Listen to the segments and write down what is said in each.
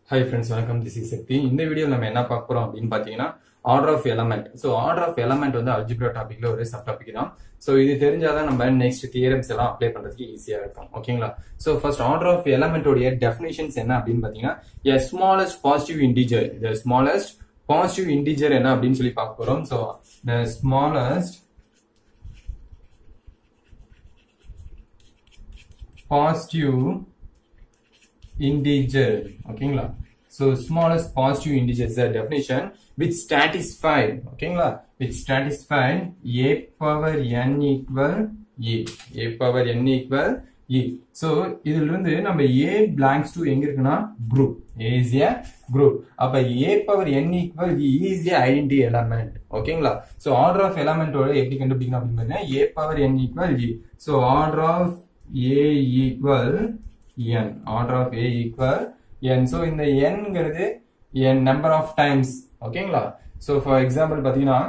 hi friends வணக்கம் this is Shakti இந்த video நம்ம என்ன பார்க்க போறோம் அப்படின்னு பாத்தீங்கன்னா order of element so order of element வந்து அல்ஜிப்ரா டாபிக்ல ஒரு சப் டாபிக் தான் ஸோ இது தெரிஞ்சாதான் நம்ம நெக்ஸ்ட் தியரம்ஸ் எல்லாம் அப்ளை பண்றதுக்கு ஈஸியா இருக்கும் ஓகேங்களா ஸோ ஃபர்ஸ்ட் ஆர்டர் ஆஃப் எலமெண்டோடைய டெஃபினேஷன்ஸ் என்ன அப்படின்னு பாத்தீங்கன்னா a smallest positive integer the smallest positive integer என்ன அப்படின்னு சொல்லி பார்க்க போறோம் so the smallest positive integer ஓகேங்களா so smallest positive integer is the definition which satisfied ஓகேங்களா which satisfied a power n equal e a power n equal e so இதுல இருந்து நம்ம a belongs to எங்க இருக்குன்னா group a is a group அப்ப a power n equal e is a identity element ஓகேங்களா so order of element ஓட எப்படி கண்டுபிடிக்கணும் அப்படின்னு பார்த்தீங்கன்னா a power n equal e so order of a equal n order of a equal n so இந்த nங்கிறது n number of times ஓகேங்களா so for example பாத்தீங்கன்னா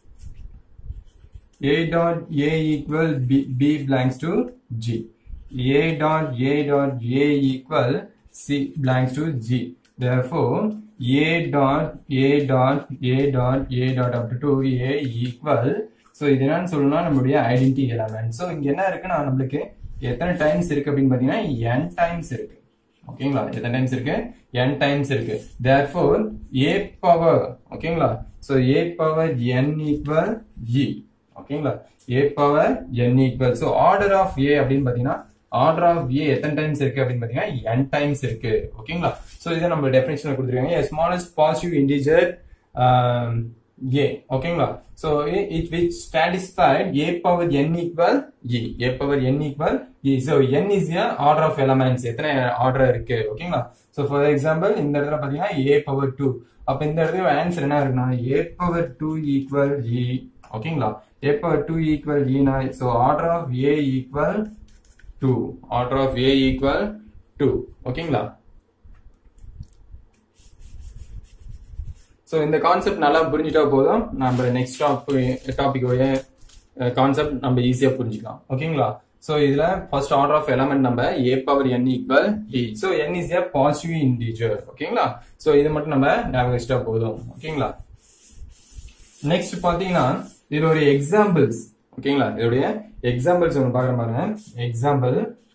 a dot a equal b, b belongs to g a dot a dot a equal c belongs to g therefore a dot a dot a dot a dot up to a equal so இது என்னன்னு சொல்லணும்னா நம்மளுடைய identity element so இங்க என்ன இருக்குன்னா நம்மளுக்கு எத்தனை times இருக்கு அப்படின்னு பாத்தீங்கன்னா n டைம்ஸ் இருக்கு ஓகேங்களா எத்தனை டைம்ஸ் இருக்கு n டைம்ஸ் இருக்கு therefore a பவர் ஓகேங்களா so a power n equal e ஓகேங்களா a power n equal so order of a அப்படின்னு பாத்தீங்கன்னா ஆர்டர் ஆஃப் a எத்தனை டைம்ஸ் இருக்கு அப்படின்னு பாத்தீங்கன்னா n டைம்ஸ் இருக்கு ஓகேங்களா so இதை நம்ம டெஃபினேஷன்ல கொடுத்துருக்காங்க ஸ்மாலஸ்ட் பாசிட்டிவ் இன்டிஜர் a ஓகேங்களா so it which satisfied a power n equal e a power n equal e so n is a order of elements எத்தனை ஆர்டர் இருக்கு ஓகேங்களா so for example இந்த இடத்துல பாத்தீங்கன்னா a power 2 அப்ப இந்த இடத்துல ஆன்சர் என்ன இருக்குன்னா a power 2 equal e ஓகேங்களா a power 2 equal e னா so order of a equal 2 order of a equal 2 ஓகேங்களா ஸோ இந்த கான்செப்ட் நல்லா புரிஞ்சுட்டா போதும் நம்ம நெக்ஸ்ட் டாபிக் டாபிக்கோடைய கான்செப்ட் நம்ம ஈஸியாக புரிஞ்சுக்கலாம் ஓகேங்களா ஸோ இதுல ஃபர்ஸ்ட் ஆர்டர் ஆஃப் எலமெண்ட் நம்ம a power n equal e so n is a positive integer ஓகேங்களா ஸோ இது மட்டும் நம்ம ஞாபகம் வச்சுட்டா போதும் ஓகேங்களா நெக்ஸ்ட் பார்த்தீங்கன்னா இது ஒரு எக்ஸாம்பிள்ஸ் ஓகேங்களா இதோடைய எக்ஸாம்பிள்ஸ் ஒன்று பார்க்குற பாருங்க எக்ஸாம்பிள்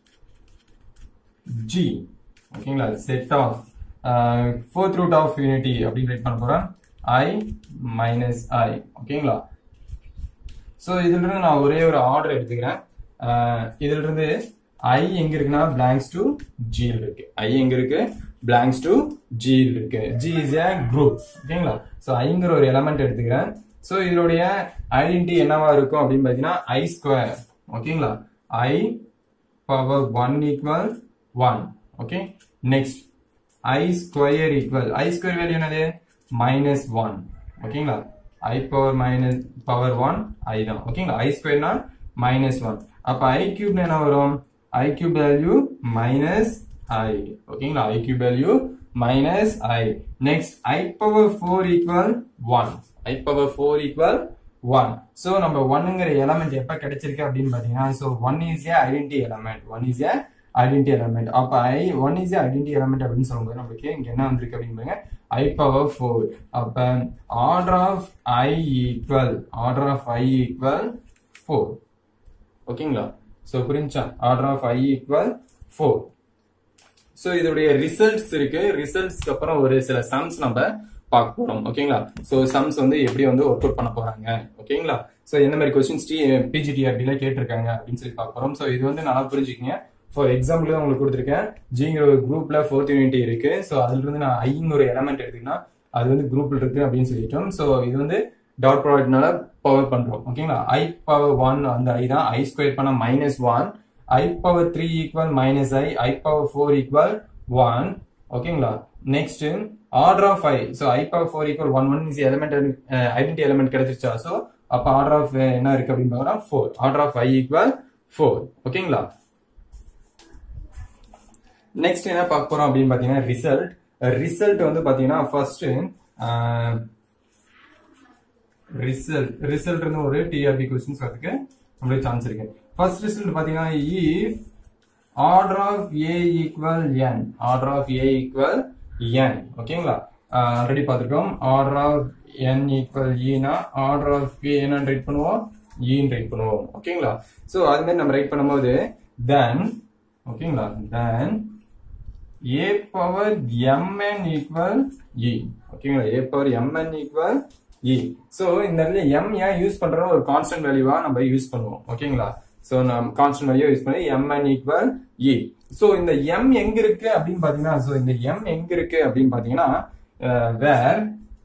ஜி ஓகேங்களா set of fourth root of unity அப்படின்னு ரைட் பண்ண போறேன் ஐ மைனஸ் ஐ ஓகேங்களா ஸோ இதுல இருந்து நான் ஒரே ஒரு ஆர்டர் எடுத்துக்கிறேன் இதுல இருந்து ஐ எங்க இருக்குன்னா பிளாங்க்ஸ் டு ஜியில் இருக்கு ஐ எங்க இருக்கு பிளாங்க்ஸ் டு ஜியில் இருக்கு ஜி இஸ் ஏ குரூப் ஓகேங்களா ஸோ ஐங்கிற ஒரு எலமெண்ட் எடுத்துக்கிறேன் ஸோ இதனுடைய ஐடென்டி என்னவா இருக்கும் அப்படின்னு பார்த்தீங்கன்னா ஐ ஸ்கொயர் ஓகேங்களா i power one equal one okay next i square equal i square value என்னது minus 1 ஓகேங்களா i power minus power 1 i தான் ஓகேங்களா i square னா minus 1 அப்ப i cube என்ன வரும் i cube value minus i ஓகேங்களா i cube value minus i next i power 4 equal 1 i power 4 equal 1 so நம்ம 1ங்கிற எலமெண்ட் எப்ப கிடைச்சிருக்கு அப்படின்னு பாத்தீங்கன்னா so 1 is a identity element 1 is a identity element அப்ப i one is identity element அப்படின்னு சொல்லும்போது நம்மளுக்கு இங்க என்ன வந்திருக்கு அப்படின்னு பாருங்க ஐ பவர் ஃபோர் அப்ப order of i equal order of i equal four ஓகேங்களா ஸோ புரிஞ்சா order of i equal four so இதோடைய ரிசல்ட்ஸ் இருக்கு ரிசல்ட்ஸ்க்கு அப்புறம் ஒரு சில சம்ஸ் நம்ம பார்க்க போறோம் ஓகேங்களா ஸோ சம்ஸ் வந்து எப்படி வந்து ஒர்க் அவுட் பண்ண போறாங்க ஓகேங்களா ஸோ எந்த மாதிரி கொஸ்டின்ஸ் டி பிஜிடிஆர்டில கேட்டிருக்காங்க அப்படின்னு சொல்லி பார்க்க போறோம் ஸோ இது வந்து நல்லா புரிஞ்சுக்கங்க ஃபார் எக்ஸாம்பிள் தான் உங்களுக்கு கொடுத்துருக்கேன் ஜிங்கிற ஒரு குரூப்ல ஃபோர்த் யூனிட்டி இருக்கு ஸோ அதுல இருந்து நான் ஐங்கிற ஒரு எலமெண்ட் எடுத்துக்கினா அது வந்து குரூப்ல இருக்கு அப்படின்னு சொல்லிட்டோம் ஸோ இது வந்து டாட் ப்ராடக்ட்னால பவர் பண்றோம் ஓகேங்களா ஐ பவர் ஒன் அந்த ஐ தான் ஐ ஸ்கொயர் பண்ண minus one i power three equal minus i i power four equal one ஓகேங்களா next order of i so i power four equal one one is element identity element கிடைச்சிருச்சா so அப்போ order of என்ன இருக்கு அப்படின்னு பார்த்தோம்னா four order of i equal four ஓகேங்களா next என்ன பார்க்க போறோம் அப்படின்னு பாத்தீங்கன்னா ரிசல்ட் ரிசல்ட் வந்து பாத்தீங்கன்னா ஃபர்ஸ்ட் ரிசல்ட் ரிசல்ட் இருந்து ஒரு டிஆர்பி கொஸ்டின்ஸ் வரதுக்கு நம்மளுக்கு சான்ஸ் இருக்கு ஃபர்ஸ்ட் ரிசல்ட் பாத்தீங்கன்னா if order of a equal n order of a equal n ஓகேங்களா ஆல்ரெடி பார்த்துருக்கோம் ஆர்டர் ஆஃப் n ஈக்குவல் ஈனா ஆர்டர் ஆஃப் a என்னன்னு ரைட் பண்ணுவோம் ஈன்னு ரைட் பண்ணுவோம் ஓகேங்களா ஸோ அது மாதிரி நம்ம ரைட் பண்ணும்போது தென் ஓகேங்களா then a power mn equal e ஓகேங்களா a power mn equal e so இந்த இடத்துல m ஏன் யூஸ் பண்றோம் ஒரு கான்ஸ்டன்ட் வேல்யூவா நம்ம யூஸ் பண்ணுவோம் ஓகேங்களா ஸோ நம்ம கான்ஸ்டன்ட் வேல்யூ யூஸ் பண்ணி mn ஈக்குவல் e ஸோ இந்த m எங்க இருக்கு அப்படின்னு பாத்தீங்கன்னா ஸோ இந்த m எங்க இருக்கு அப்படின்னு பாத்தீங்கன்னா where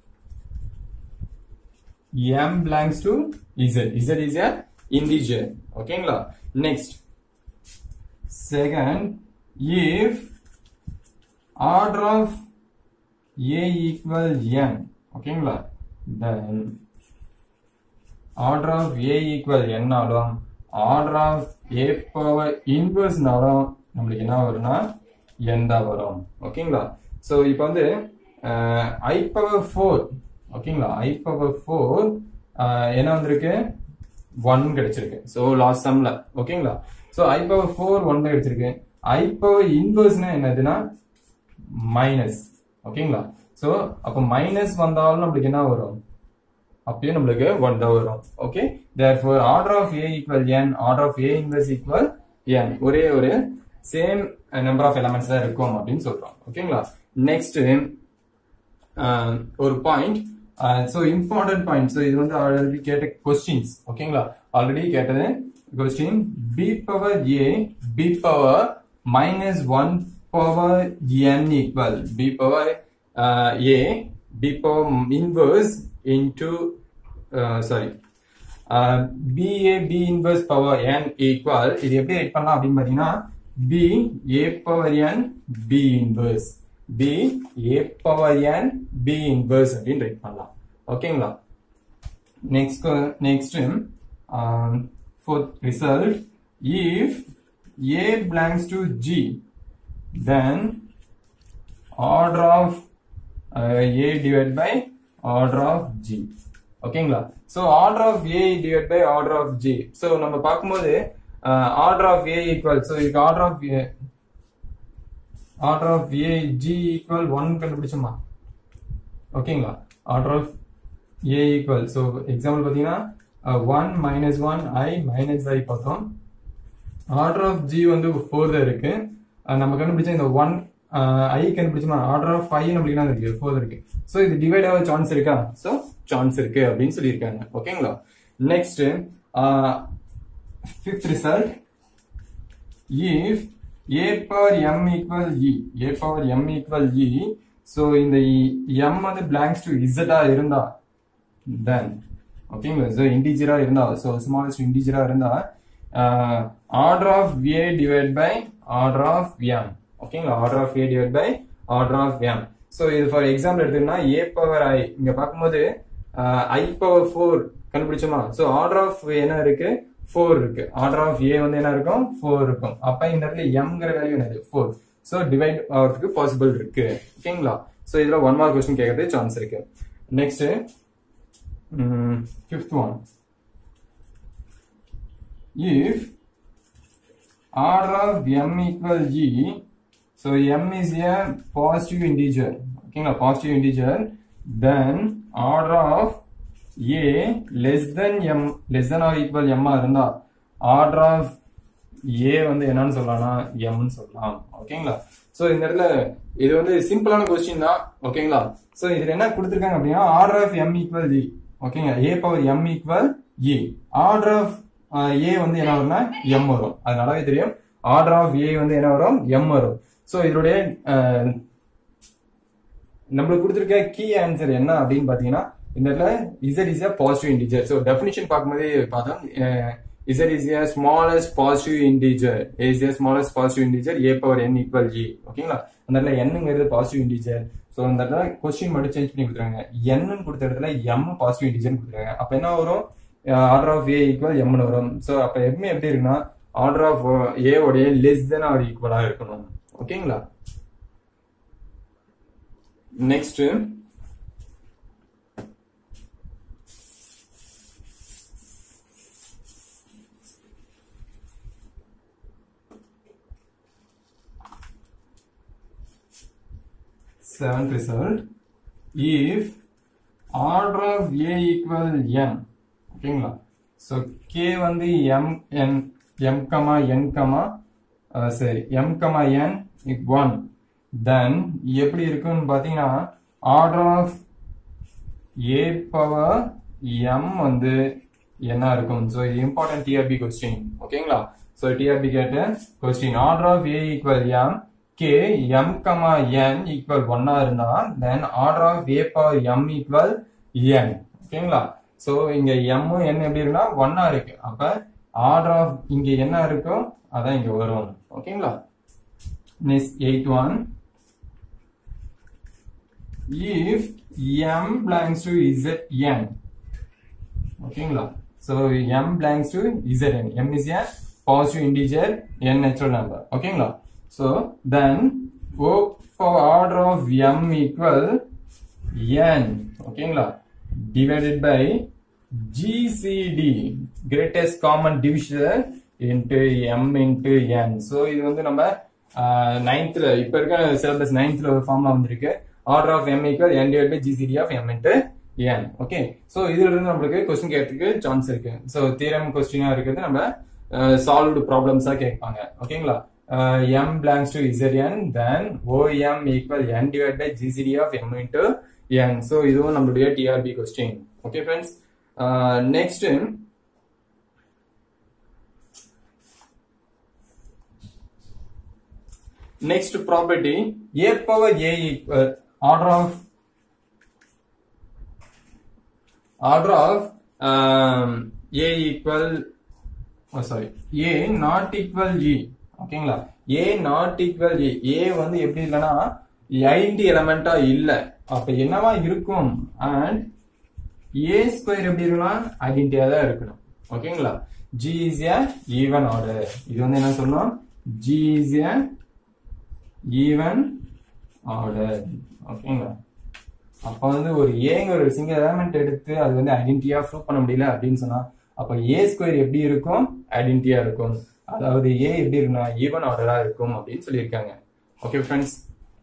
m belongs to z z is a integer ஓகேங்களா next second if order of a equal n ஓகேங்களா then order of a equal n ஆலும் order of a power inverse நாலும் நம்மளுக்கு என்ன வரும்னா n தான் வரும் ஓகேங்களா சோ இப்போ வந்து i power 4 ஓகேங்களா i power 4 என்ன வந்திருக்கு 1 கிடைச்சிருக்கு சோ லாஸ்ட் சம்ல ஓகேங்களா சோ i power 4 1 தான் கிடைச்சிருக்கு i power inverse என்னதுன்னா மைனஸ் ஓகேங்களா சோ அப்ப மைனஸ் வந்தாலும் நம்மளுக்கு என்ன வரும் அப்பயும் நம்மளுக்கு ஒன் தான் வரும் okay therefore order of a equal n order of a inverse equal n ஒரே ஒரு சேம் நம்பர் ஆஃப் எலமெண்ட்ஸ் தான் இருக்கும் அப்படின்னு சொல்றோம் ஓகேங்களா நெக்ஸ்ட் ஒரு point so important point so இது வந்து ஆல்ரெடி கேட்ட கொஸ்டின்ஸ் ஓகேங்களா ஆல்ரெடி கேட்டது question b power a b power minus one power n equal b power uh, a b power inverse into uh, sorry uh, b a b inverse power n equal இது எப்படி right பண்ணலாம் அப்படின்னு பாத்தீங்கன்னா b a power n b inverse b a power n b inverse அப்படின்னு write பண்ணலாம் ஓகேங்களா next next fourth result if a belongs to g then order of uh, a divided by order of g ஓகேங்களா so order of a divide by order of g so நம்ம பார்க்கும்போது order of a equal so இதுக்கு order of a order of a g equal one கண்டுபிடிச்சோமா ஓகேங்களா order of a equal so example பார்த்தீங்கன்னா one minus one i minus i பார்த்தோம் order of g வந்து four தான் இருக்கு நம்ம கண்டுபிடிச்ச இந்த ஒன் ஐ கண்டுபிடிச்சோமா ஆர்டர் ஆஃப் ஃபைவ் நம்மளுக்கு என்ன இருக்கு ஃபோர் இருக்கு ஸோ இது டிவைட் ஆக சான்ஸ் இருக்கா ஸோ சான்ஸ் இருக்கு அப்படின்னு சொல்லியிருக்காங்க ஓகேங்களா next fifth result if a power m equal e a power m equal e so இந்த எம் வந்து பிளாங்க்ஸ் டு இசட்டா இருந்தா தென் ஓகேங்களா ஸோ இன்டிஜரா இருந்தா ஸோ ஸ்மாலஸ்ட் இன்டிஜரா இருந்தா order of a divide by order of m ஓகேங்களா order of a divide by order of m so இது ஃபார் எக்ஸாம்பிள் எடுத்தீங்கன்னா ஏ பவர் ஐ இங்க பார்க்கும்போது ஐ பவர் ஃபோர் கண்டுபிடிச்சோமா ஸோ ஆர்டர் ஆஃப் என்ன இருக்கு ஃபோர் இருக்கு ஆர்டர் ஆஃப் ஏ வந்து என்ன இருக்கும் ஃபோர் இருக்கும் அப்ப இந்த இடத்துல எம்ங்கிற வேல்யூ என்னது ஃபோர் ஸோ டிவைட் ஆகிறதுக்கு பாசிபிள் இருக்கு ஓகேங்களா ஸோ இதுல ஒன் மார்க் கொஸ்டின் கேட்கறதுக்கு சான்ஸ் இருக்கு next fifth one if order of m equal g so m is a positive integer okay positive integer then order of a less than m less than or equal m இருந்தா order of a வந்து என்னன்னு சொல்லலாம்னா m னு சொல்லலாம் ஓகேங்களா so இந்த இடத்துல இது வந்து சிம்பிளான கொஸ்டின் தான் ஓகேங்களா சோ இதுல என்ன கொடுத்திருக்காங்க அப்படின்னா order of m equal g ஓகேங்க a power m equal e order of a வந்து என்ன வரும்னா எம் வரும் அது நல்லாவே தெரியும் ஆர்டர் ஆஃப் ஏ வந்து என்ன வரும் எம் வரும் ஸோ இதனுடைய நம்மளுக்கு கொடுத்துருக்க கீ ஆன்சர் என்ன அப்படின்னு பாத்தீங்கன்னா இந்த இடத்துல z is a positive integer so definition பார்க்கும்போதே பார்த்தோம் z is a smallest positive integer is a smallest positive integer a power n equal g ஓகேங்களா அந்த இடத்துல என்னங்கிறது பாசிட்டிவ் இன்டிஜர் ஸோ அந்த இடத்துல கொஸ்டின் மட்டும் சேஞ்ச் பண்ணி கொடுத்துருக்காங்க என்னன்னு கொடுத்த இடத்துல எம் பாசிட்டிவ் இன்டிஜர்னு கொடுத்துருக்காங்க அப்ப என்ன வரும் ஆர்டர் ஆஃப் ஏ ஈக்குவல் எம்னு வரும் ஸோ அப்ப எப்பவுமே எப்படி இருக்குன்னா ஆர்டர் ஆஃப் ஏ உடைய லெஸ் தென் ஆர் ஈக்குவலா இருக்கணும் ஓகேங்களா next seventh result if order of a equal n ஓகேங்களா ஸோ k வந்து m n m comma n comma சரி m comma n one then எப்படி இருக்குன்னு பார்த்தீங்கன்னா order of a power m வந்து என்ன இருக்கும் ஸோ இம்பார்ட்டன்ட் டிஆர்பி கொஸ்டின் ஓகேங்களா ஸோ டிஆர்பி கேட்ட question order of a equal m k m comma n equal ஒன்னா இருந்தா then order of a power m equal n ஓகேங்களா ஸோ இங்க M N எப்படி இருக்குன்னா ஒன்னா இருக்கு அப்ப ஆர்டர் ஆஃப் இங்க என்ன இருக்கோ அதான் இங்க வரும் ஓகேங்களா next eight one if m belongs to zn ஓகேங்களா so m belongs to zn m is a positive integer n natural number ஓகேங்களா so then o power order of m equal n ஓகேங்களா divided by gcd greatest common divisor into m into n so இது வந்து நம்ம நைன்த்ல இப்ப இருக்க syllabus நைன்த்ல ஒரு ஃபார்ம்ல வந்திருக்கு order of m equal n divide by GCD of m into n okay so இதுல இருந்து நம்மளுக்கு கொஸ்டின் கேட்கறதுக்கு சான்ஸ் இருக்கு ஸோ தீரம் கொஸ்டினா இருக்கிறது நம்ம சால்வ்டு ப்ராப்ளம்ஸா கேட்பாங்க ஓகேங்களா m belongs to z n then o m equal n divide by GCD of m into n so இதுவும் நம்மளுடைய TRB question okay friends next next property a power a equal order of order of um, a equal oh sorry a not equal e ஓகேங்களா a not equal e a வந்து எப்படி இல்லைன்னா ID எலமெண்டா இல்ல அப்ப என்னவா இருக்கும் அண்ட் a ஸ்கொயர் எப்படி இருக்கலாம் ஐடென்டிட்டியா தான் இருக்கணும் ஓகேங்களா g is a even order இது வந்து என்ன சொல்லணும் g is a even order ஓகேங்களா அப்ப வந்து ஒரு ஏங்க ஒரு சிங்கிள் எலமெண்ட் எடுத்து அது வந்து ஐடென்டிட்டியா ப்ரூவ் பண்ண முடியல அப்படின்னு சொன்னா அப்ப ஏ ஸ்கொயர் எப்படி இருக்கும் ஐடென்டிட்டியா இருக்கும் அதாவது ஏ எப்படி இருக்குன்னா ஈவன் ஆர்டரா இருக்கும் அப்படின்னு சொல்லியிருக்காங்க ஓகே ஃப்ரெண்ட்ஸ்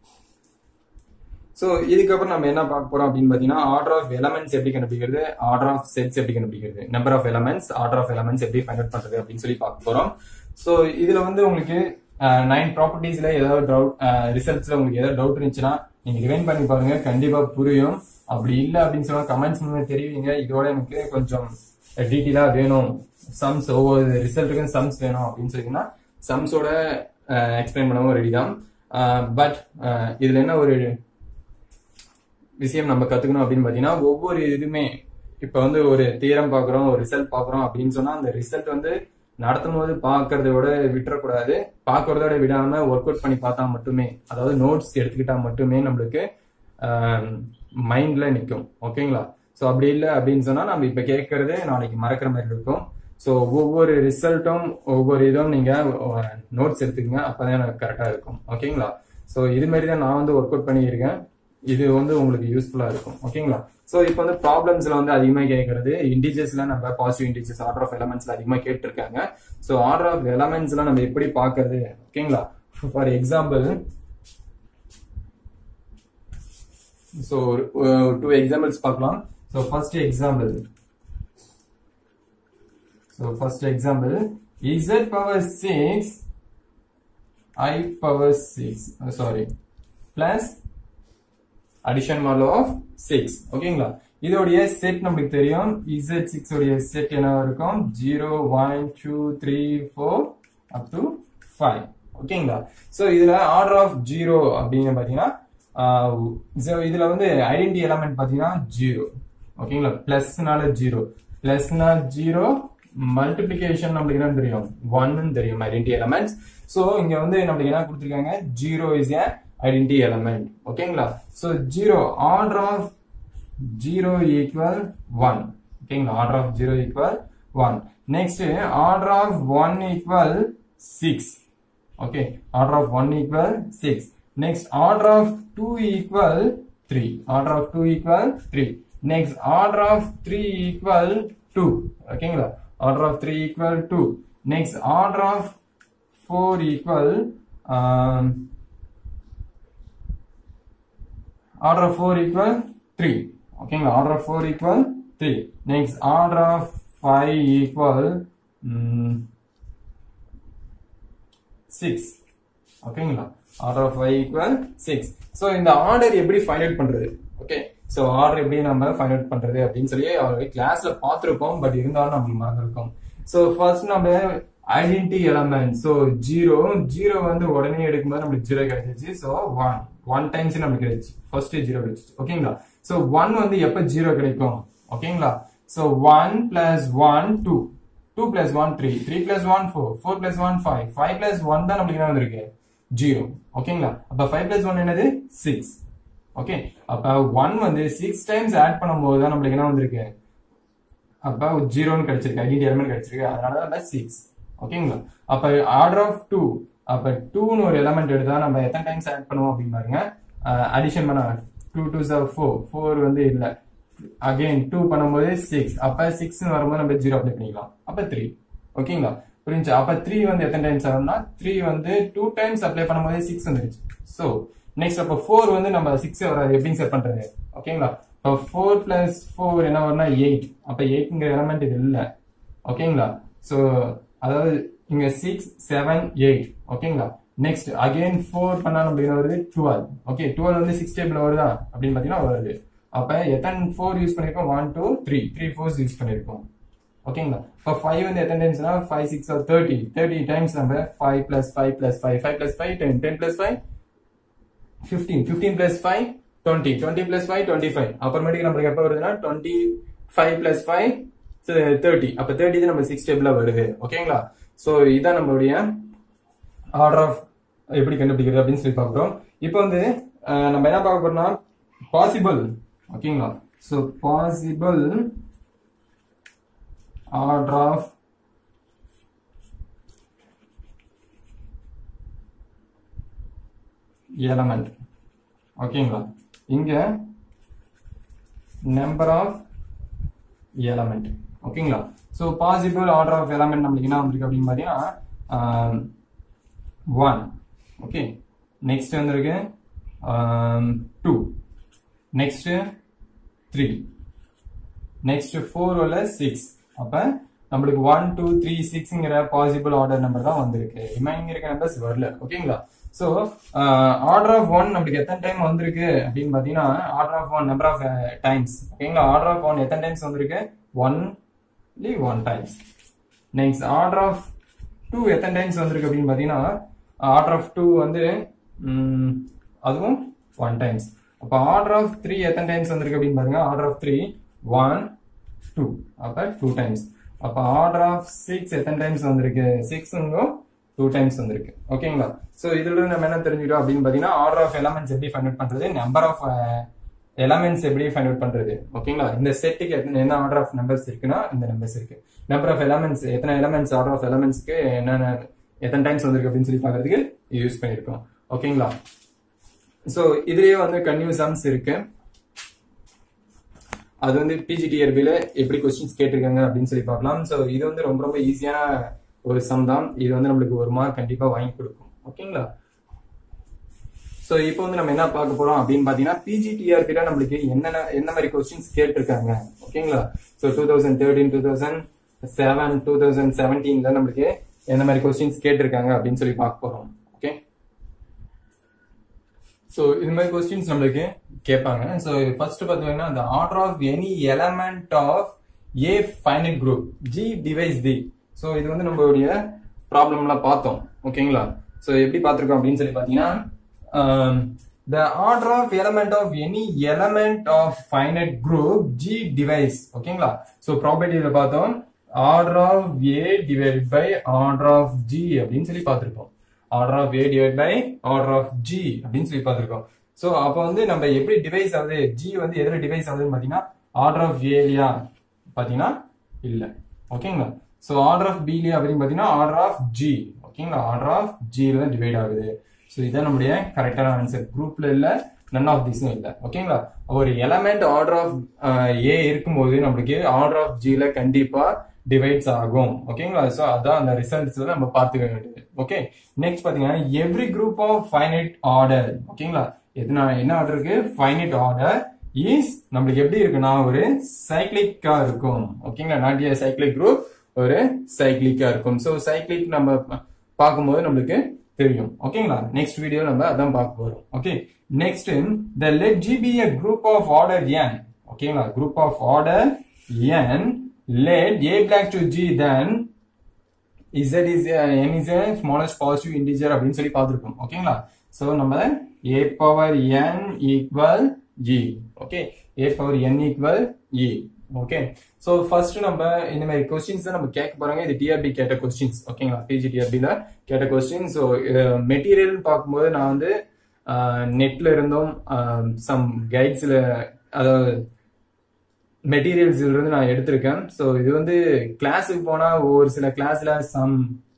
ஸோ இதுக்கப்புறம் நம்ம என்ன பார்க்க போறோம் அப்படின்னு பாத்தீங்கன்னா ஆர்டர் ஆஃப் எலமெண்ட்ஸ் எப்படி கண்டுபிடிக்கிறது ஆர்டர் ஆஃப் செட்ஸ் எப்படி கண்டுபிடிக்கிறது number of elements order of elements எப்படி ஃபைண்ட் அவுட் பண்றது அப்படின்னு சொல்லி பார்க்க போறோம் ஸோ இதுல வந்து உங்களுக்கு நைன் ப்ராப்பர்ட்டிஸ்ல ஏதாவது டவுட் ரிசல்ட்ஸ்ல உங்களுக்கு ஏதாவது டவுட் இருந்துச்சுன்னா நீங்க ரிவைன் பண்ணி பாருங்க கண்டிப்பா புரியும் அப்படி இல்ல அப்படின்னு சொன்னா கமெண்ட்ஸ் மூலமா தெரிவிங்க இதோட எனக்கு கொஞ்சம் டீட்டெயிலா வேணும் சம்ஸ் ஒவ்வொரு ரிசல்ட்டுக்கும் சம்ஸ் வேணும் அப்படின்னு சொன்னீங்கன்னா சம்ஸோட எக்ஸ்பிளைன் பண்ணவும் ரெடி தான் பட் இதுல என்ன ஒரு விஷயம் நம்ம கத்துக்கணும் அப்படின்னு பாத்தீங்கன்னா ஒவ்வொரு இதுமே இப்ப வந்து ஒரு தீரம் பாக்குறோம் ஒரு ரிசல்ட் பாக்குறோம் அப்படின்னு சொன்னா அந்த ரிசல்ட் வந்து நடத்தும் போது பாக்குறத விட விட்டுறக்கூடாது பாக்குறதோட விடாம ஒர்க் அவுட் பண்ணி பார்த்தா மட்டுமே அதாவது நோட்ஸ் எடுத்துக்கிட்டா மட்டுமே நம்மளுக்கு மைண்ட்ல நிற்கும் ஓகேங்களா ஸோ அப்படி இல்லை அப்படின்னு சொன்னா நம்ம இப்ப கேட்கறது நாளைக்கு மறக்கிற மாதிரி இருக்கும் ஸோ ஒவ்வொரு ரிசல்ட்டும் ஒவ்வொரு இதுவும் நீங்க நோட்ஸ் எடுத்துக்கங்க அப்பதான் எனக்கு கரெக்டா இருக்கும் ஓகேங்களா ஸோ இது மாதிரி தான் நான் வந்து ஒர்க் அவுட் பண்ணியிருக்கேன் இது வந்து உங்களுக்கு யூஸ்ஃபுல்லா இருக்கும் ஓகேங்களா ஸோ இப்போ வந்து ப்ராப்ளம்ஸ்ல வந்து அதிகமாக கேட்கறது இண்டிஜர்ஸ்ல நம்ம பாசிட்டிவ் இண்டிஜர்ஸ் ஆர்டர் ஆஃப் எலமெண்ட்ஸ்ல அதிகமாக கேட்டிருக்காங்க ஸோ ஆர்டர் ஆஃப் எலமெண்ட்ஸ்லாம் நம்ம எப்படி பார்க்கறது ஓகேங்களா for example so two examples பார்க்கலாம் so first example so first example z power six i power six sorry plus addition model of six ஓகேங்களா இதோடைய செட் நம்மளுக்கு தெரியும் இசட் சிக்ஸ் உடைய செட் என்ன இருக்கும் zero one two three four up to five ஓகேங்களா so இதுல order of zero அப்படின்னு பாத்தீங்கன்னா இதுல வந்து ஐடென்டி எலமெண்ட் பாத்தீங்கன்னா ஜீரோ ஓகேங்களா பிளஸ்னால ஜீரோ பிளஸ்னா ஜீரோ மல்டிபிளிகேஷன் நம்மளுக்கு என்ன தெரியும் ஒன்னு தெரியும் ஐடென்டி எலமெண்ட்ஸ் ஸோ இங்க வந்து நம்மளுக்கு என்ன கொடுத்துருக்காங்க zero is a identity element ஓகேங்களா so zero order of zero equal one ஓகேங்களா order of zero equal one next order of one equal six okay order of one equal six next order of two equal three order of two equal three next order of three equal two ஓகேங்களா order of three equal two next order of four equal order of four equal three ஓகேங்களா order of four equal three next order of five equal six ஓகேங்களா order of five equal six so இந்த order எப்படி find out பண்றது okay so order எப்படி நம்ம find out பண்றது அப்படின்னு சொல்லி ஆல்ரெடி கிளாஸ்ல பார்த்துருக்கோம் பட் இருந்தாலும் நம்மளுக்கு மறந்துருக்கோம் ஸோ ஃபர்ஸ்ட் நம்ம identity element so zero zero வந்து உடனே எடுக்கும்போது நம்மளுக்கு ஜீரோ கிடைச்சிச்சு ஸோ ஒன் ஒன் டைம்ஸ் நம்மளுக்கு கிடைச்சு ஃபர்ஸ்ட் ஜீரோ கிடைச்சிச்சு ஓகேங்களா ஸோ ஒன் வந்து எப்போ ஜீரோ கிடைக்கும் ஓகேங்களா so one plus one two two plus one three three plus one four four plus one five five plus one தான் நம்மளுக்கு என்ன வந்திருக்கு ஜீரோ ஓகேங்களா அப்ப ஃபைவ் பிளஸ் ஒன் என்னது சிக்ஸ் ஓகே அப்ப ஒன் வந்து சிக்ஸ் டைம்ஸ் ஆட் பண்ணும்போது தான் நம்மளுக்கு என்ன வந்திருக்கு அப்ப ஜீரோன்னு கிடைச்சிருக்கு ஐடென்டி எலமெண்ட் கிடைச்சிருக்கு அதனால தான் சிக்ஸ் ஓகேங்களா அப்ப ஆர்டர் ஆஃப் டூ அப்ப டூன்னு ஒரு எலமெண்ட் எடுத்தா நம்ம எத்தனை டைம்ஸ் ஆட் பண்ணுவோம் அப்படின்னு பாருங்க அடிஷன் பண்ண two two sir four four வந்து இல்ல அகைன் டூ பண்ணும்போது சிக்ஸ் அப்ப சிக்ஸ் வரும்போது நம்ம ஜீரோ அப்ளை பண்ணிக்கலாம் அப்ப த்ரீ ஓகேங்களா புரிஞ்சு அப்ப த்ரீ வந்து எத்தனை டைம்ஸ் ஆகும்னா த்ரீ வந்து டூ டைம்ஸ் அப்ளை பண்ணும்போது சிக்ஸ் வந்துருச்சு ஸோ நெக்ஸ்ட் அப்போ ஃபோர் வந்து நம்ம சிக்ஸ் வராது எப்படின்னு செட் பண்றது ஓகேங்களா இப்போ ஃபோர் பிளஸ் ஃபோர் என்ன வரும்னா எயிட் அப்ப எயிட்ங்கிற எலமெண்ட் இது இல்லை ஓகேங்களா ஸோ அதாவது இங்க சிக்ஸ் செவன் எயிட் ஓகேங்களா நெக்ஸ்ட் அகைன் ஃபோர் பண்ணா நம்மளுக்கு என்ன வருது டுவெல் ஓகே டுவெல் வந்து சிக்ஸ் டேபிள் வருதா அப்படின்னு பாத்தீங்கன்னா வருது அப்ப எத்தனை ஃபோர் யூஸ் பண்ணிருக்கோம் one two three three fours use பண்ணிருக்கோம் ஓகேங்களா இப்போ ஃபைவ் வந்து எத்தனை டைம்ஸ்னா five six are thirty thirty times நம்ம five plus five plus five five plus five ten ten plus five fifteen fifteen plus five twenty twenty plus five twenty five அப்புறமேட்டுக்கு நம்மளுக்கு எப்போ வருதுன்னா twenty five plus five thirty அப்போ thirty தான் நம்ம six டேபிளா வருது ஓகேங்களா ஸோ இதான் நம்மளுடைய ஆர்டர் ஆஃப் எப்படி கண்டுபிடிக்கிறது அப்படின்னு சொல்லி பார்க்குறோம் இப்போ வந்து அஹ், நம்ம என்ன பார்க்க போறோம்னா பாசிபிள் ஓகேங்களா so possible order of element ஓகேங்களா இங்க நம்பர் ஆஃப் எலமெண்ட் ஓகேங்களா so possible order of element நம்மளுக்கு என்ன வந்திருக்கு அப்படின்னு பார்த்தீங்கன்னா ஒன் ஓகே நெக்ஸ்ட் வந்திருக்கு two next three next four உள்ள சிக்ஸ் அப்ப நம்மளுக்கு ஒன் டூ த்ரீ சிக்ஸ்ங்கிற பாசிபிள் ஆர்டர் நம்பர் தான் வந்திருக்கு ரிமைனிங் இருக்க நம்பர்ஸ் வரல ஓகேங்களா ஸோ ஆர்டர் ஆஃப் ஒன் நம்மளுக்கு எத்தனை டைம் வந்திருக்கு அப்படின்னு பார்த்தீங்கன்னா order of one number of times ஓகேங்களா ஆர்டர் ஆஃப் ஒன் எத்தனை டைம்ஸ் வந்திருக்கு only one times next order of two எத்தனை டைம்ஸ் வந்திருக்கு அப்படின்னு பார்த்தீங்கன்னா ஆர்டர் ஆஃப் டூ வந்து ம், அதுவும் ஒன் டைம்ஸ் அப்போ ஆர்டர் ஆஃப் த்ரீ எத்தனை டைம்ஸ் வந்திருக்கு அப்படின்னு பாருங்க order of three one two அப்போ டூ டைம்ஸ் அப்போ ஆர்டர் ஆஃப் சிக்ஸ் எத்தனை டைம்ஸ் வந்திருக்கு சிக்ஸுங்கும் டூ டைம்ஸ் வந்திருக்கு ஓகேங்களா ஸோ இதுல இருந்து நம்ம என்ன தெரிஞ்சுக்கிட்டோம் அப்படின்னு பார்த்தீங்கன்னா ஆர்டர் ஆஃப் எலமெண்ட்ஸ் எப்படி ஃபைண்ட் அவுட் பண்றது நம்பர் ஆஃப் எலமெண்ட்ஸ் எப்படி ஃபைண்ட் அவுட் பண்றது ஓகேங்களா இந்த செட்டுக்கு எத்தனை என்ன ஆர்டர் ஆஃப் நம்பர்ஸ் இருக்குன்னா இந்த நம்பர்ஸ் இருக்கு நம்பர் ஆஃப் எலமெண்ட்ஸ் எத்தனை எலமெண்ட்ஸ் ஆர்டர் ஆஃப் எலமெண்ட்ஸ்க்கு என்னென்ன எத்தனை டைம்ஸ் வந்திருக்கு அப்படின்னு சொல்லி பார்க்கறதுக்கு யூஸ் பண்ணியிருக்கோம் ஓகேங்களா ஸோ இதுலயே வந்து கன்யூ சம்ஸ் இருக்கு அது வந்து பிஜிடிஆர்பில எப்படி கொஸ்டின்ஸ் கேட்டிருக்காங்க அப்படின்னு சொல்லி பார்க்கலாம் ஸோ இது வந்து ரொம்ப ரொம்ப ஈஸியான ஒரு சம் தான் இது வந்து நம்மளுக்கு ஒரு மார்க் கண்டிப்பா வாங்கி கொடுக்கும் ஓகேங்களா ஸோ இப்போ வந்து நம்ம என்ன பார்க்க போறோம் அப்படின்னு பாத்தீங்கன்னா பிஜிடிஆர்பில நம்மளுக்கு என்னென்ன என்ன மாதிரி கொஸ்டின்ஸ் கேட்டிருக்காங்க ஓகேங்களா so two thousand thirteen two thousand seven two thousand செவன்டீன்ல நம்மளுக்கு எந்த மாதிரி கொஸ்டின்ஸ் கேட்டிருக்காங்க அப்படின்னு சொல்லி பார்க்க போறோம் ஓகே ஸோ இது மாதிரி கொஸ்டின்ஸ் நம்மளுக்கு கேட்பாங்க ஸோ ஃபர்ஸ்ட் பார்த்தீங்கன்னா the order of any element of a finite group G divides the so இது வந்து நம்மளுடைய ப்ராப்ளம்லாம் பார்த்தோம் ஓகேங்களா ஸோ எப்படி பார்த்துருக்கோம் அப்படின்னு சொல்லி பார்த்தீங்கன்னா the order of element of any element of finite group G divides ஓகேங்களா ஸோ ப்ராபர்ட்டியில் பார்த்தோம் order of a divide by order of G அப்படின்னு சொல்லி பார்த்துருப்போம் order of a divide by order of G அப்படின்னு சொல்லி பார்த்துருக்கோம் ஸோ அப்போ வந்து நம்ம எப்படி டிவைஸ் ஆகுது ஜி வந்து எதில் டிவைஸ் ஆகுதுன்னு பார்த்தீங்கன்னா ஆர்டர் ஆஃப் ஏலியா பார்த்தீங்கன்னா இல்லை ஓகேங்களா ஸோ ஆர்டர் ஆஃப் பிலியா அப்படின்னு பார்த்தீங்கன்னா ஆர்டர் ஆஃப் ஜி ஓகேங்களா ஆர்டர் ஆஃப் ஜியில் தான் டிவைட் ஆகுது ஸோ இதான் நம்முடைய கரெக்டான ஆன்சர் குரூப்ல இல்லை நன் ஆஃப் திஸும் இல்லை ஓகேங்களா ஒரு எலமெண்ட் ஆர்டர் ஆஃப் ஏ இருக்கும்போது நம்மளுக்கு ஆர்டர் ஆஃப் ஜியில் கண்டிப்பாக டிவைட்ஸ் ஆகும் ஓகேங்களா ஸோ அதான் அந்த ரிசல்ட்ஸ்ல நம்ம பார்த்துக்க வேண்டியது ஓகே நெக்ஸ்ட் பாத்தீங்கன்னா every group of finite order ஓகேங்களா எதுனா என்ன ஆர்டர் இருக்கு ஃபைனைட் ஆர்டர் இஸ் நம்மளுக்கு எப்படி இருக்குன்னா ஒரு சைக்ளிக்கா இருக்கும் ஓகேங்களா நாட் ஏ சைக்ளிக் குரூப் ஒரு சைக்ளிக்கா இருக்கும் ஸோ சைக்ளிக் நம்ம ப- பார்க்கும்போது நம்மளுக்கு தெரியும் ஓகேங்களா நெக்ஸ்ட் வீடியோ நம்ம அதான் பார்க்க போறோம் okay next the let G be a group of order n ஓகேங்களா group of order n let a belongs to g then z is a, n is a smallest positive integer அப்படின்னு சொல்லி பார்த்துருக்கோம் ஓகேங்களா so நம்ம a power n equal g okay a power n equal e okay so first நம்ம இந்த மாதிரி questions தான் நம்ம கேட்க போறாங்க இது டிஆர்பி கேட்ட கொஸ்டின்ஸ் ஓகேங்களா பிஜி டிஆர்பியில் கேட்ட கொஸ்டின் ஸோ மெட்டீரியல் பார்க்கும்போது நான் வந்து நெட்ல இருந்தும் சம் கைட்ஸ்ல அதாவது மெட்டீரியல்ஸ் இருந்து நான் எடுத்திருக்கேன் ஸோ இது வந்து கிளாஸுக்கு போனா ஒரு சில கிளாஸ்ல சம்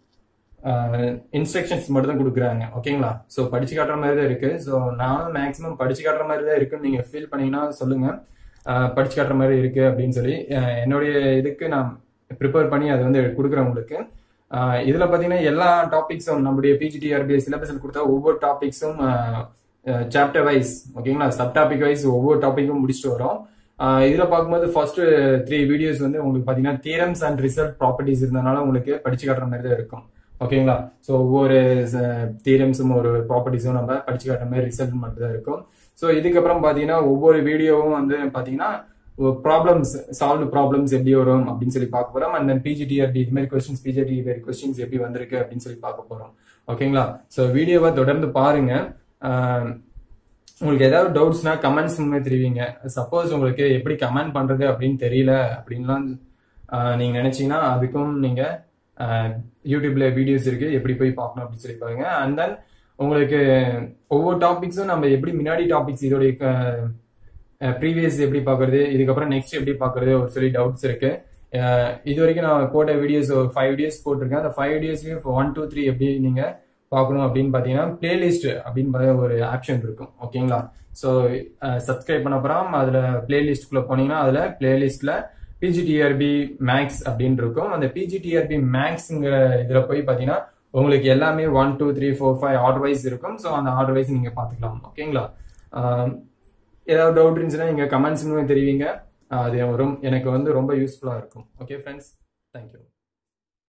இன்ஸ்ட்ரக்ஷன்ஸ் மட்டும் தான் கொடுக்குறாங்க ஓகேங்களா ஸோ படிச்சு காட்டுற மாதிரி தான் இருக்கு ஸோ நானும் மேக்ஸிமம் படிச்சு காட்டுற மாதிரி தான் இருக்குன்னு நீங்க ஃபீல் பண்ணீங்கன்னா சொல்லுங்க அஹ், படிச்சு காட்டுற மாதிரி இருக்கு அப்படின்னு சொல்லி அஹ், என்னுடைய இதுக்கு நான் ப்ரிப்பேர் பண்ணி அதை வந்து கொடுக்குறேன் உங்களுக்கு அஹ், இதுல பாத்தீங்கன்னா எல்லா டாபிக்ஸும் நம்மளுடைய பிஜிடிஆர்பி சிலபஸில் கொடுத்தா ஒவ்வொரு டாபிக்ஸும் சாப்டர் வைஸ் ஓகேங்களா சப் டாபிக் வைஸ் ஒவ்வொரு டாபிக்கும் முடிச்சுட்டு வரோம் ஆஹ் இதுல பார்க்கும்போது ஃபர்ஸ்ட் த்ரீ வீடியோஸ் வந்து உங்களுக்கு பாத்தீங்கன்னா தியரம்ஸ் அண்ட் ரிசல்ட் ப்ராப்பர்ட்டிஸ் இருந்தனால உங்களுக்கு படிச்சு காட்டுற மாதிரி தான் இருக்கும் ஓகேங்களா ஸோ ஒவ்வொரு தியரம்ஸும் ஒரு ப்ராப்பர்ட்டிஸும் நம்ம படிச்சு காட்டுற மாதிரி ரிசல்ட் மட்டும் தான் இருக்கும் ஸோ இதுக்கப்புறம் பாத்தீங்கன்னா ஒவ்வொரு வீடியோவும் வந்து பாத்தீங்கன்னா ப்ராப்ளம்ஸ் சால்வ் ப்ராப்ளம்ஸ் எப்படி வரும் அப்படின்னு சொல்லி பார்க்க போறோம் அண்ட் தென் பிஜிடிஆர்டி இது மாதிரி கொஸ்டின்ஸ் பிஜிடிஆர்டி கொஸ்டின்ஸ் எப்படி வந்திருக்கு அப்படின்னு சொல்லி பார்க்க போறோம் ஓகேங்களா ஸோ வீடியோவை தொடர்ந்து பாருங்க ஆஹ் உங்களுக்கு ஏதாவது டவுட்ஸ்னா கமெண்ட்ஸ் தெரிவிங்க சப்போஸ் உங்களுக்கு எப்படி கமெண்ட் பண்றது அப்படின்னு தெரியல அப்படின்லாம் ஆஹ் நீங்க நினைச்சீங்கன்னா அதுக்கும் நீங்க ஆஹ் யூடியூப்ல வீடியோஸ் இருக்கு எப்படி போய் பார்க்கணும் அப்படின்னு சொல்லி பாருங்க அண்ட் தென் உங்களுக்கு ஒவ்வொரு டாபிக்ஸும் நம்ம எப்படி முன்னாடி டாபிக்ஸ் இதோடைய ப்ரீவியஸ் எப்படி பார்க்கறது இதுக்கப்புறம் நெக்ஸ்ட் எப்படி பார்க்கறது ஒரு சொல்லி டவுட்ஸ் இருக்கு அஹ் இது வரைக்கும் நான் போட்ட வீடியோஸ் ஒரு ஃபைவ் வீடியோஸ் போட்டிருக்கேன் அந்த ஃபைவ் வீடியோஸ்லயும் ஒன் டூ த்ரீ எப்படி நீங்க பார்க்கணும் அப்படின்னு பார்த்தீங்கன்னா பிளேலிஸ்ட் அப்படின்னு பாத்தா ஒரு ஆப்ஷன் இருக்கும் ஓகேங்களா ஸோ சப்ஸ்கிரைப் பண்ண அப்புறம் அதுல பிளேலிஸ்ட்குள்ள போனீங்கன்னா அதுல பிளேலிஸ்ட்ல பிஜிடிஆர்பி மேக்ஸ் அப்படின்னு இருக்கும் அந்த பிஜிடிஆர்பி மேக்ஸ்ங்கிற இதுல போய் பார்த்தீங்கன்னா உங்களுக்கு எல்லாமே one two three four five order wise இருக்கும் ஸோ அந்த ஆர்டர் வைஸ் நீங்க பார்த்துக்கலாம் ஓகேங்களா ஆஹ் ஏதாவது டவுட் இருந்துச்சுன்னா நீங்க கமெண்ட்ஸ் தெரிவிங்க அது ரொம்ப எனக்கு வந்து ரொம்ப யூஸ்ஃபுல்லா இருக்கும் ஓகே ஃப்ரெண்ட்ஸ் தேங்க்யூ